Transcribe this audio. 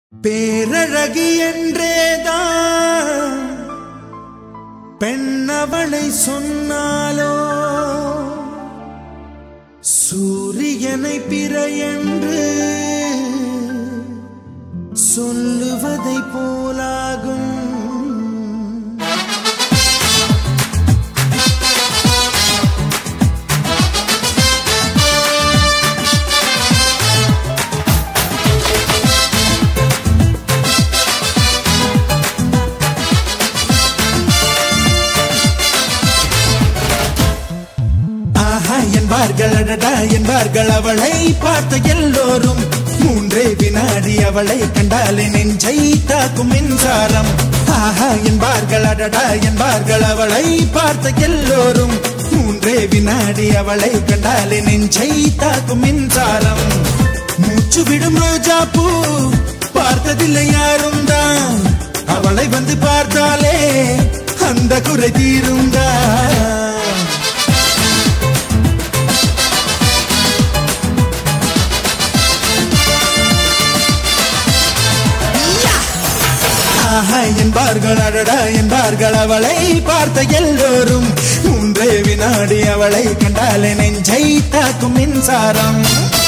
பேரழகி என்றேதான் பெண்ணவளை சொன்னாலோ சூரியனை பிற என்று சொல்லுவதை போலாகும் ஆஹா என்பார்கள் அடடா என்பார்கள் அவளை பார்த்த எல்லோரும் மூன்றே வினாடி அவளை கண்டாலே நெஞ்சை தாக்கும் மின்சாரம் ஆஹா என்பார்கள் அடடா என்பார்கள் அவளை பார்த்த எல்லோரும் மூன்றே வினாடி அவளை கண்டாலே நெஞ்சை தாக்கும் மின்சாரம் மூச்சு விடும் ரோஜா பூ பார்த்ததில்லை யாரும் தான் அவளை வந்து பார்த்தாலே அந்த குறை தீருந்தான் ஆஹா என்பார்கள் அடடா என்பார்கள் அவளை பார்த்த எல்லோரும் மூன்றே வினாடி அவளை கண்டாலே நெஞ்சை தாக்கும் மின்சாரம்